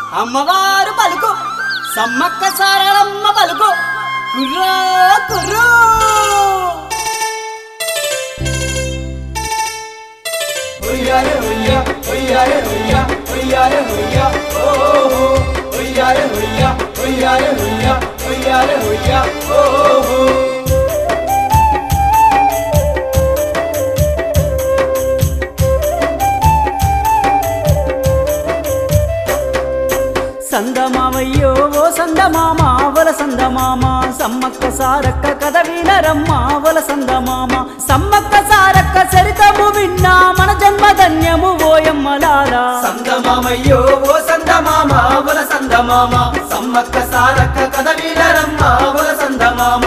అమ్మవారు పలుకు సమ్మక్క సారళమ్మ పలుకు కుర్రో కుర్రో హొయ్యారే హొయ్యా హొయ్యారే హొయ్యా హొయ్యారే హొయ్యా ఓహో హొయ్యారే హొయ్యా హొయ్యారే హొయ్యా హొయ్యారే హొయ్యా ఓహో సందమామయ్యో ఓ సందమామ వల సందమామ సమ్మక్క సారక్క కథ వినరమ్మ వల సందమామ సమ్మక్క సారక్క చరితము విన్నా మన జన్మధన్యము ఓయమ్మలారా సందమామయ్యో ఓ సందమామ వల సందమామ సమ్మక్క సారక్క కథ వీరరమ్మ వల సందమామ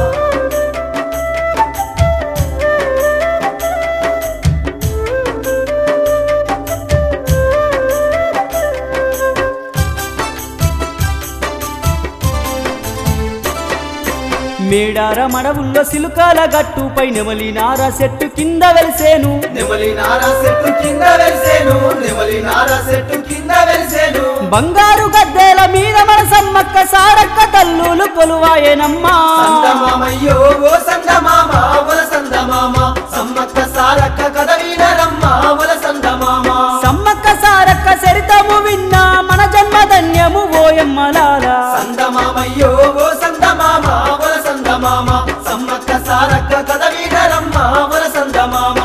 మేడార మడవుల్లో సిలుకాల గట్టుపై నెమలి నార చెట్టు కింద వెలిసేను నెమలి నార చెట్టు కింద వెలిసేను నెమలి నార చెట్టు కింద వెలిసేను బంగారు గద్దెల మీద మన సమ్మక్క సారక్క తల్లులు కొలువాయనమ్మా సందమామయ్యో ఓ సందమామ వల సందమామ సమ్మక్క సారక్క కథ వీరరమ్మ వల సందమామ సమ్మక్క సారక్క చరితము విన్నా మన జన్మధన్యము ఓయమ్మలారా సందమామయ్యో ఓ సందమామ వల సందమామ సమ్మక్క సారక్క కథ వీరరమ్మ వల సందమామ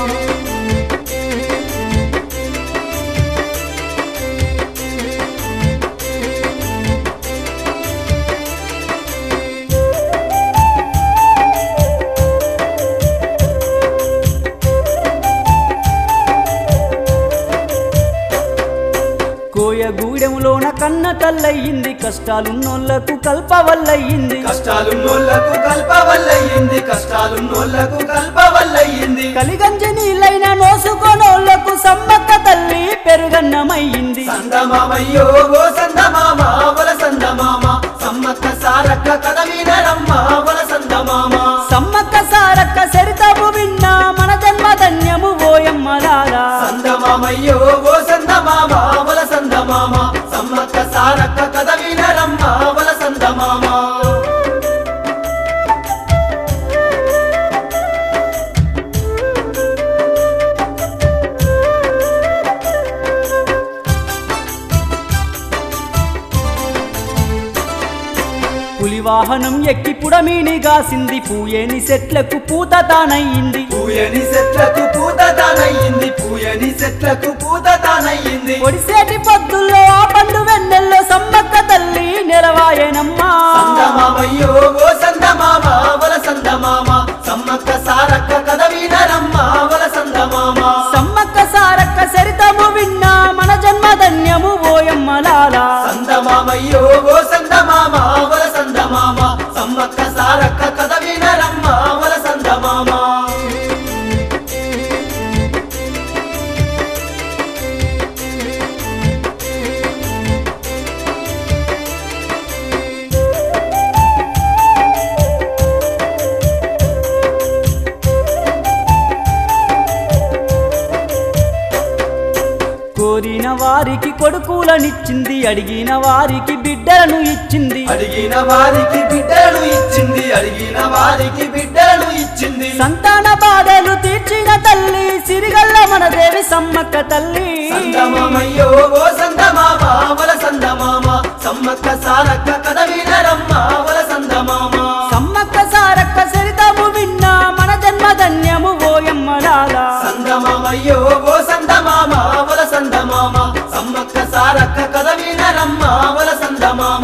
కోయగూడెంలోన కన్న తల్లయ్యింది కష్టాలున్నోళ్లకు కల్పవల్లయ్యింది కష్టాలు నోళ్లకు కల్పవల్లయ్యింది కష్టాలు నోళ్లకు కల్పవల్లయ్యింది కలిగంజి నీళ్ళైన నోసుకోనోళ్లకు సమ్మక్క తల్లి పెరుగన్నమయ్యింది సందమామయ్యో ఓ సందమామ వల సందమామ సమ్మక్క సారక్క కథ వీరరమ్మ వల సందమామ సమ్మక్క సారక్క చరితము విన్నా మన జన్మధన్యము ఓయమ్మలారా సందమామయ్యో ఓ సందమామ వల సందమామ సమ్మక్క సారక్క కథ వీరరమ్మ వల సందమామ పులి వాహనం ఎక్కి పుడమీని గాసింది పూయేని చెట్లకు పూత తానయ్యింది పూయని చెట్లకు పూత తానయ్యింది పూయని చెట్లకు పూత తానయ్యింది ఒడిసేటి పొద్దుల్లో ఆ పండు వెన్నెల్లో సమ్మక్క తల్లి నిలవాయనమ్మా సందమామయ్యో ఓ సందమామ వల సందమామ సమ్మక్క సారక్క కథ వీరరమ్మ వల సందమామ సమ్మక్క సారక్క చరితము విన్నా మన జన్మధన్యము ఓయమ్మలాలా సందమామయ్యో ఓ సందమామ వల సందమామ సమ్మక్క సారక్క కథ వీరరమ్మ వల సందమామ కోరిన వారికి కొడుకులనిచ్చింది అడిగిన వారికి బిడ్డలను ఇచ్చింది అడిగిన వారికి బిడ్డలను ఇచ్చింది అడిగిన వారికి బిడ్డలను ఇచ్చింది సంతాన బాధలు తీర్చిన తల్లి సిరిగల్ల మన దేవి సమ్మక్క తల్లి సందమామయ్యో ఓ సందమామ వల సందమామ సమ్మక్క సారక్క కథ వీరరమ్మ వల సందమామ సమ్మక్క సారక్క చరితము విన్నా మన జన్మధన్యము ఓయమ్మలాలా సందమామయ్యో ఓ సందమామ వల సందమామ సమ్మక్క సారక్క కథ వీరరమ్మ వల సందమామ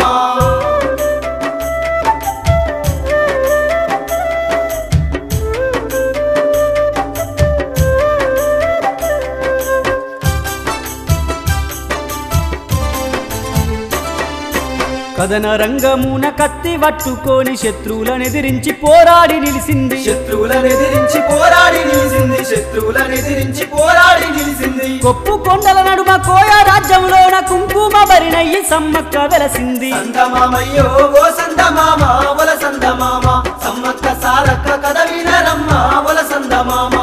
కథన రంగమున కత్తి పట్టుకొని శత్రువులను ఎదిరించి పోరాడి నిలిసింది శత్రువులను ఎదిరించి పోరాడి నిలిచింది శత్రువులను ఎదిరించి పోరాడి నిలిచింది కొప్పు కొండల నడుమ కోయ రాజ్యంలోన కుంకుమ బరినయ్యి సమ్మక్క వెలసింది సందమామయ్యో ఓ సందమామ వల సందమామ సమ్మక్క సారక్క కథ వీరరమ్మ వల సందమామ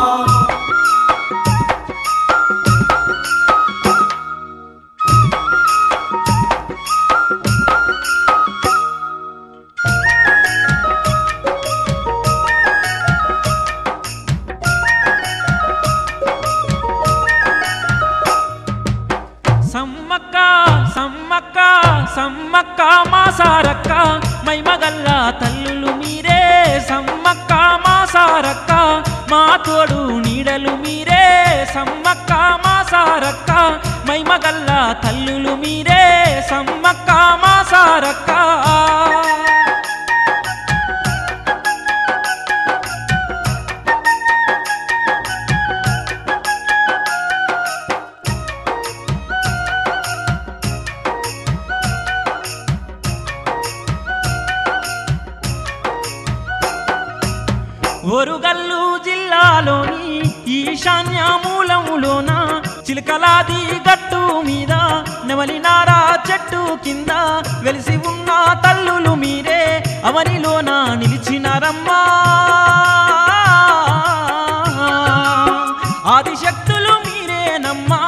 సమ్మక్క మా సారక్క మైమగల్ల తల్లులు మీరే సమ్మక్క మా సారక్క మా తోడు నీడలు మీరే సమ్మక్క మా సారక్క మైమగల్ల తల్లులు మీరే సమ్మక్క మా సారక్క ఒరుగల్లు జిల్లాలోని ఈశాన్య మూలములోన చిలకలాది గట్టు మీద నెమలినారా చెట్టు కింద వెలిసి ఉన్న తల్లులు మీరే అవనిలోన నిలిచినారమ్మా ఆదిశక్తులు మీరేనమ్మా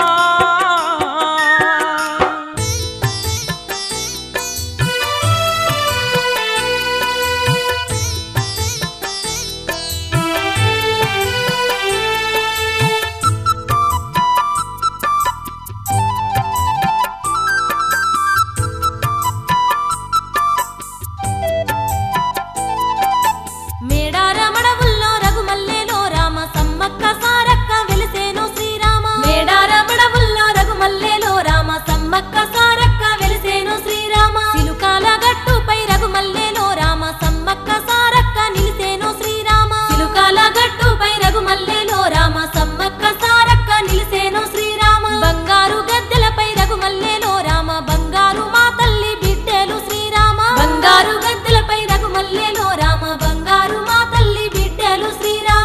మేడారమడవుల్లో రఘుమల్లేలో రామ సమ్మక్క సారక్క వెలిసేను శ్రీరామ మేడారమడవుల్లో రఘుమల్లేలో రామ సమ్మక్క సారక్క వెలిసేను శ్రీరామ సిలుకాల గట్టుపై రఘుమల్లేలో రామ సమ్మక్క సారక్క నిలిసేను శ్రీరామ సిలుకాల గట్టుపై రఘుమల్లేలో రామ సమ్మక్క సారక్క నిలిసేను శ్రీరామ బంగారు గద్దెలపై రఘుమల్లేలో రామ బంగారు మా తల్లి బిడ్డలు శ్రీరామ బంగారు గద్దెలపై రఘుమల్లేలో రామ బంగారు మా తల్లి బిడ్డలు శ్రీరామ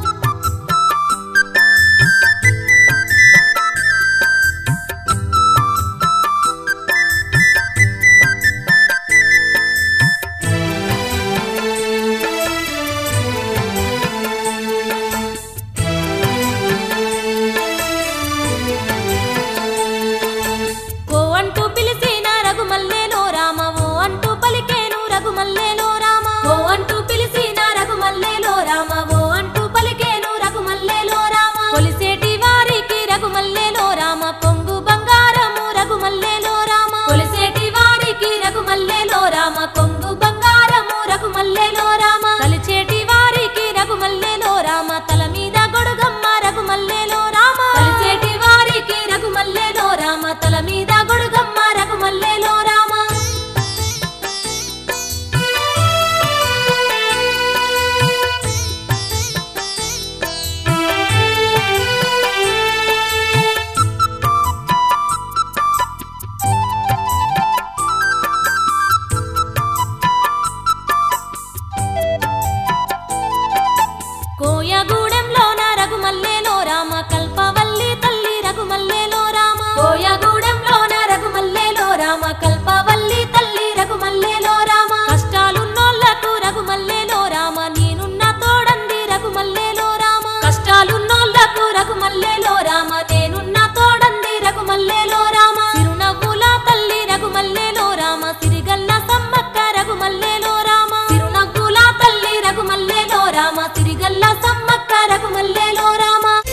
ఓ అంటూ పిలిచిన రఘుమల్లేలో రామ ఓ అంటూ పలికేను రఘుమల్లేలో రామ ఓ అంటూ పిలిచిన రఘుమల్లేలో రామ ఓ అంటూ పలికేను రఘుమల్లేలో రామ కొలిసేటి వారికి రఘుమల్లేలో రామ పొంగు బంగారము రఘుమల్లేలో రామ కొలిసేటి వారికి రఘుమల్లేలో రామ కొంగు బంగారము రఘుమల్లేలో రామ కలిచేటి వారికి రఘుమల్లేలో రామ తల మీద గొడుగమ్మ రఘుమల్లేలో రామ కలిచేటి వారికి రఘుమల్లేలో రామ తల మీద గొడుగమ్మ రఘుమల్లేలో రామ కోయగూడెంలోన రఘుమల్లేలో రామ కల్పవల్లి తల్లి రఘుమల్లేలో రామ కోయగూడెంలోన రఘుమల్లేలో రామ కల్పవల్లి తల్లి రఘుమల్లేలో రామ కష్టాలున్నోళ్లకు రఘుమల్లేలో రామ నేనున్న తోడంది రఘుమల్లేలో రామ కష్టాలున్నోళ్లకు రఘుమల్లేలో రామ నేనున్న తోడంది రఘుమల్లేలో రామ చిరునవ్వుల తల్లి రఘుమల్లేలో రామ సిరిగల్ల సమ్మక్క రఘుమల్లేలో రామ చిరునవ్వుల తల్లి రఘుమల్లేలో రామ సిరిగల్ల సమ్మక్క రఘుమల్లేలో రామ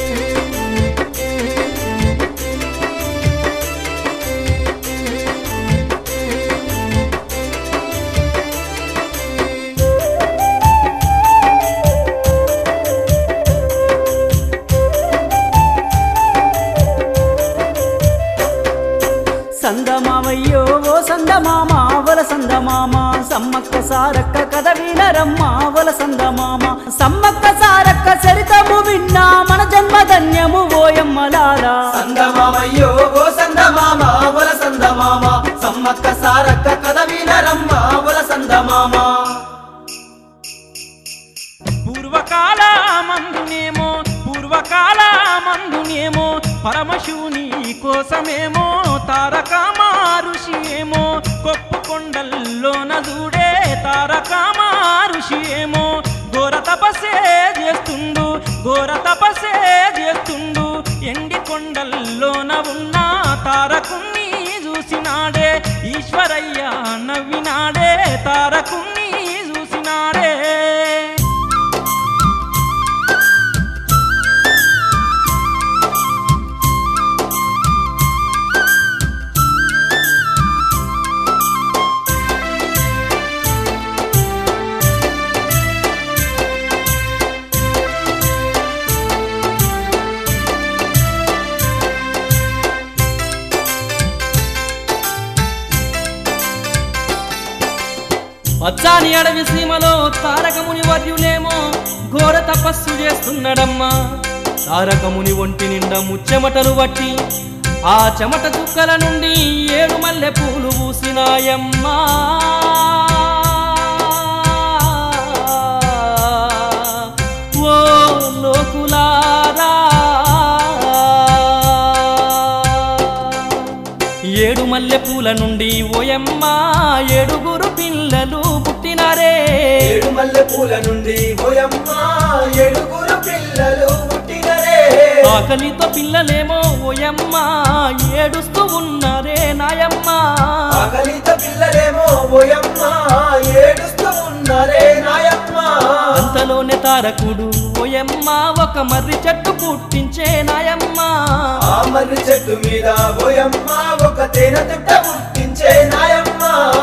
సందమామయ్యో ఓ సందమామ వల సందమామ సమ్మక్క సారక్క కథ వినరమ్మ వల సందమామ సమ్మక్క సారక్క చరితము విన్నా మన జన్మధన్యము ఓయమ్మలారా సందమామయ్యో ఓ సందమామ వల సందమామ సమ్మక్క సారక్క కథ వినరమ్మ వల సందమామ పూర్వకాల మందునేమో పూర్వకాల మందునేమో పరమశివుని కోసమేమో తారకామా ఋషి ఏమో కొప్పు కొండల్లోన దూడే తారకామా ఋషి ఏమో ఘోర తపస్సే చేస్తుండు ఘోర తపస్సే చేస్తుండు ఎండి కొండల్లోన ఉన్న తారకుణ్ణి చూసినాడే ఈశ్వరయ్య నవ్వినాడే తారకుణ్ణి చూసినాడే పచ్చాని అడవి సీమలో తారకముని వర్యులేమో ఘోర తపస్సు చేస్తున్నాడమ్మా తారకముని ఒంటి నిండా ముచ్చెమటలు బట్టి ఆ చెమట చుక్కల నుండి ఏడు మల్లె పూలు పూసినాయమ్మా ఓ లోకులారా ఏడు మల్లె పూల నుండి ఓయమ్మ ఏడుగురు పిల్లలు పుట్టినారే ఏడు మల్లె పూల నుండి ఓయమ్మ ఏడుగురు పిల్లలు పుట్టినరే ఆకలితో పిల్లలేమో ఓయమ్మ ఏడుస్తూ ఉన్నారే నాయమ్మ ఆకలిత పిల్లలేమో ఓయమ్మ ఏడుస్తూ ఉన్నారే నాయమ్మ అంతలోనే తారకుడు ఓయమ్మ ఒక మర్రి చెట్టు పుట్టించే నాయమ్మ ఆ మర్రి చెట్టు మీద ఓయమ్మ ఒక తేనె తిట్ట పుట్టించే నాయమ్మ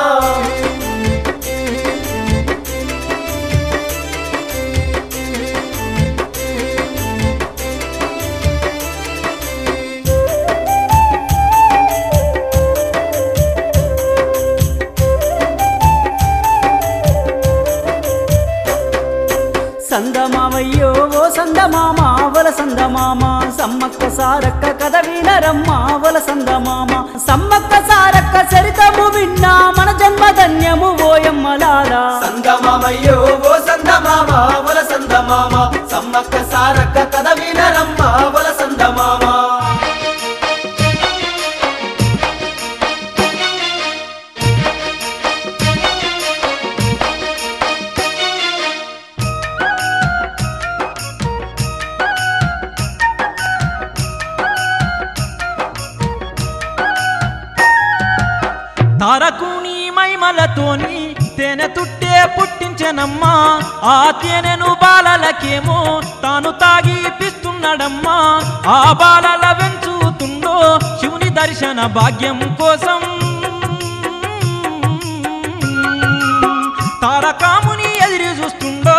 సందమామయ్యో ఓ సందమామ వల సందమామ సమ్మక్క సారక్క కథ వినరమ్మ వల సందమామ సమ్మక్క సారక్క చరితము విన్నా మన జన్మ ధన్యము ఓయమ్మలారా సందమామయ్యో ఓ సందమామ వల సందమామ సమ్మక్క సారక్క కథ వినరమ్మ వల సందమామ తారకుని మైమలతోని తేనె తుట్టే పుట్టించెనమ్మా ఆ తేనెను బాలలకేమో తాను తాగి పిస్తున్నాడమ్మా ఆ బాలల వెంచుతుండో శివుని దర్శన భాగ్యం కోసం తారకాముని ఎదిరి చూస్తుండో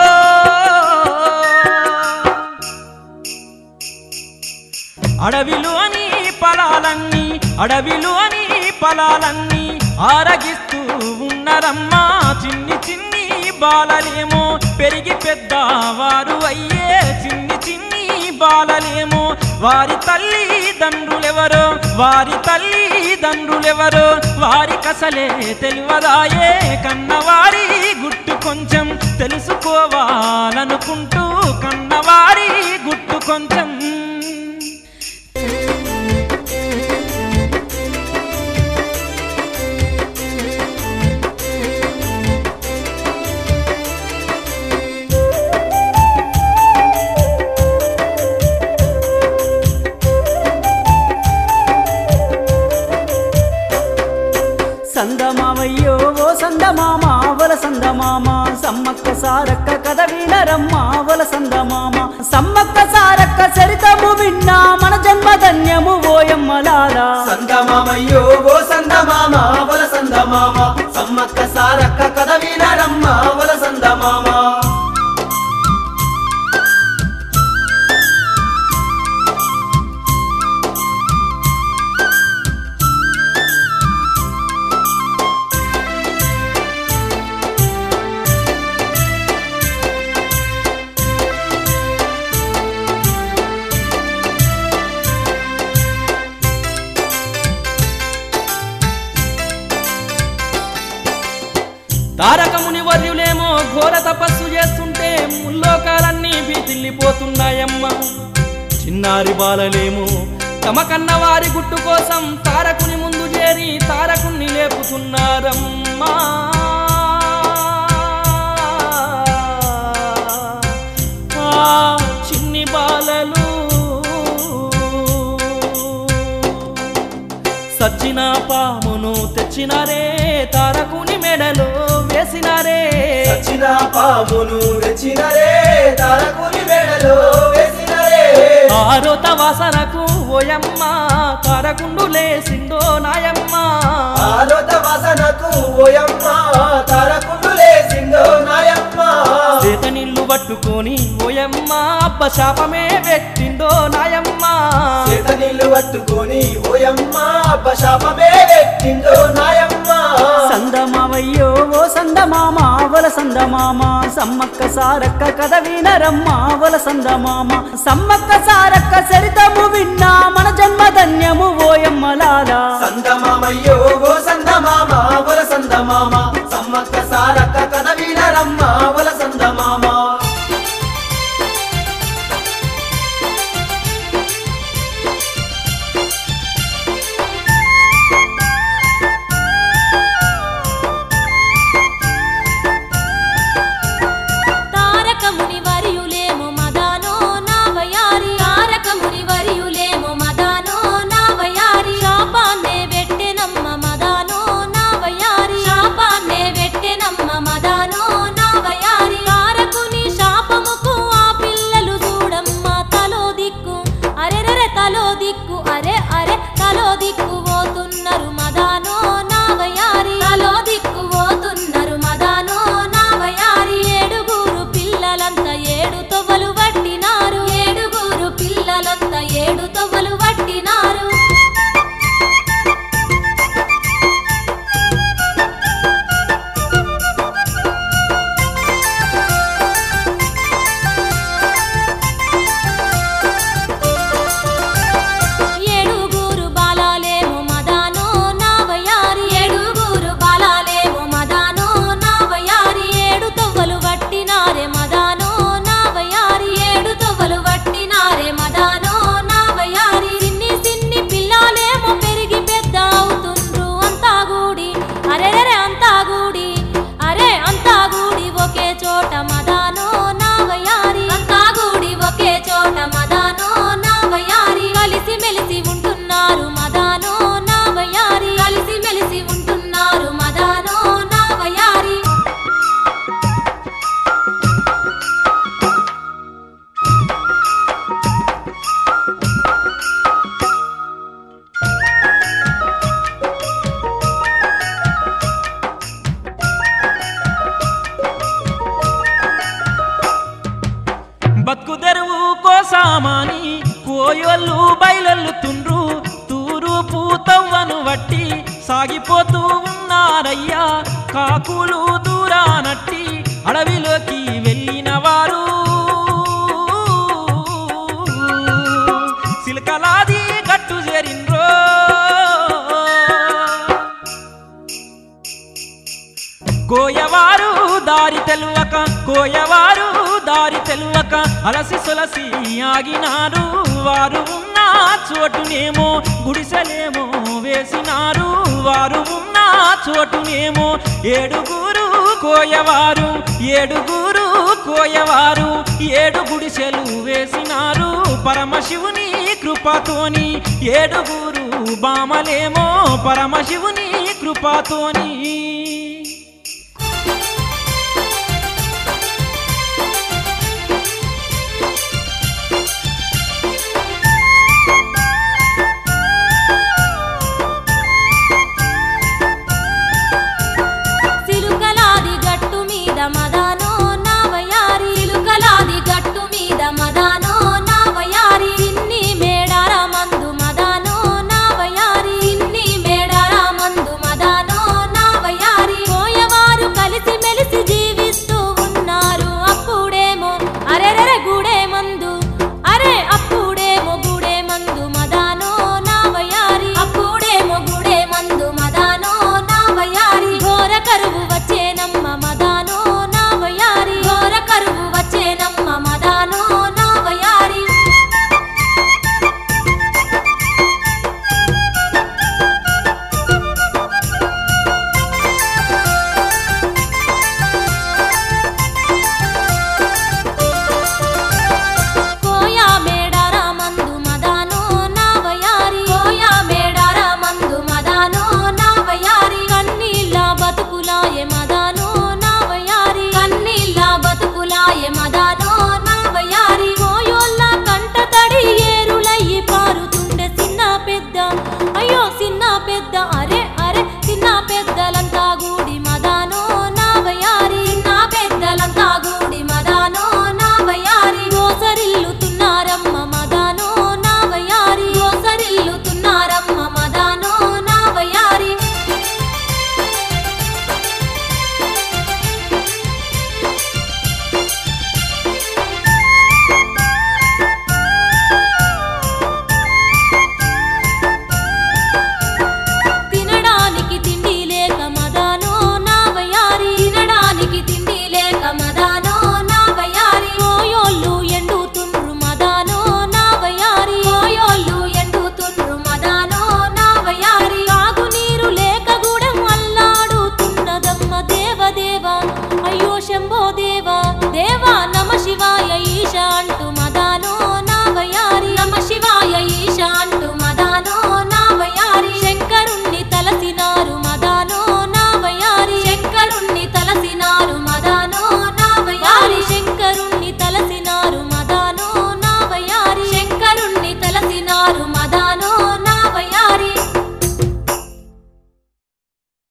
అడవిలోని పొలాలన్నీ అడవిలోని పొలాలన్నీ ఆరగిస్తూ ఉన్నరమ్మా చిన్ని చిన్ని బాలలేమో పెరిగి పెద్దవారు అయ్యే చిన్ని చిన్ని బాలలేమో వారి తల్లి దండ్రులెవరో వారి తల్లి దండ్రులెవరో వారి కసలే తెలివదాయే కన్నవారి గుట్టు కొంచెం తెలుసుకోవాలనుకుంటూ కన్నవారి గుట్టు కొంచెం సందమామయ్యో ఓ సందమామ వల సందమామ సమ్మక్క సారక్క కథ వినరమ్మ వల సందమామ సమ్మక్క సారక్క చరితము విన్నా మన జన్మ ధన్యము ఓయమ్మలారా సందమామయ్యో ఓ సందమామ వల సందమామ సమ్మక్క సారక్క కథ వినరమ్మ వల సందమామ తారకముని వర్యులేమో ఘోర తపస్సు చేస్తుంటే ముల్లోకాలన్నీ బీతిల్లిపోతున్నాయమ్మ చిన్నారి బాలలేమో తమ కన్న వారి గుట్టు కోసం తారకుని ముందు చేరి తారకుణ్ణి లేపుతున్నారమ్మా ఆ చిన్ని బాలలు సచ్చిన పామును తెచ్చినారే తారకుని మెడలో వేసినారే సచిన పామును తెచ్చినరే తారకుని మెడలో వేసినరే ఆరోత వాసనకు ఓయమ్మ తారకుండు లేసిందో నాయమ్మ ఆలోత వాసనకు ఓయమ్మ తారకుండు లేసిందో నాయమ్మ చేత నీళ్లు పట్టుకొని ఓయమ్మ అబ్బ శాపమే పెట్టిందో నాయమ్మ చేత నీళ్లు పట్టుకొని ఓయమ్మ అబ్బ శాపమే పెట్టిందో నాయమ్మ సందమావయ్యో ఓ సందమామ వల సందమామ సమ్మక్క సారక్క కథ వినరమ్మ వల సందమామ సమ్మక్క సారక్క చరితము విన్నా మన జన్మధన్యము ఓయమ్మలాలా సందమామయ్యో ఓ సందమామ వల సందమామ సమ్మక్క సారక్క కథ వినరమ్మ వల సందమామ తారకముని వరియులేమో మదానో నావయారి తారకముని వరియులేమో మదానో నావయారి శాపాన్నే వెట్టెనమ్మ మదానో నావయారి శాపాన్నే వెట్టెనమ్మ మదానో నావయారి తారకుని శాపముకు ఆ పిల్లలు చూడమ్మ తలో దిక్కు అరెరెరె తలో దిక్కు అరే అరే తలో దిక్కు పోతున్నారు మదానో నావయారి తలో దిక్కు పోతున్నారు మదానో నావయారి ఏడుగురు పిల్లలంతా ఏడు తొవ్వలు పట్టినారు ఏడుగురు పిల్లలంతా ఏడు తొవ్వలు పట్టినారు ఏడుగురు బాలాలేమో మదానో నావయారి ఏడుగురు బాలాలేమో మదానో నావయారి ఏడు తొవ్వలు వట్టినారే మదానో నావయారి ఏడు తొవ్వలు వట్టినారే మదానో నావయారి సిన్ని సిన్ని పిల్లాలేమో పెరిగి పెద్ద అవుతుండ్రు అంతా గూడి అరెరెరె అంతా గూడి అరే అంతా గూడి ఒకే చోట మదానో నావయారి అంతా గూడి ఒకే చోట మదానో నావయారి కలిసి మెలిసి ఉంటున్నారు మదానో నావయారి కలిసి మెలిసి ఉంటున్నారు మదానో నావయారి బతుకు తెరువు కోసామాని కోయోళ్ళు బయలెల్లుతుండ్రు తూరు పూతవ్వను వట్టి సాగిపోతూ ఉన్నారయ్యా కాకులు దూరానట్టి అడవిలోకి వెళ్ళిన వారు సిలకలాది గట్టు చేరిండ్రో కోయవారు దారి తెలువక కోయవారు దారి తెలువక అలసి సొలసి ఆగినారు వారు ఉన్న చోటునేమో గుడిసెలేమో వేసినారు వారు ఉన్న చోటునేమో ఏడుగురు కోయవారు ఏడుగురు కోయవారు ఏడు గుడిసెలు వేసినారు పరమశివుని కృపతోని ఏడుగురు బామలేమో పరమశివుని కృపతోని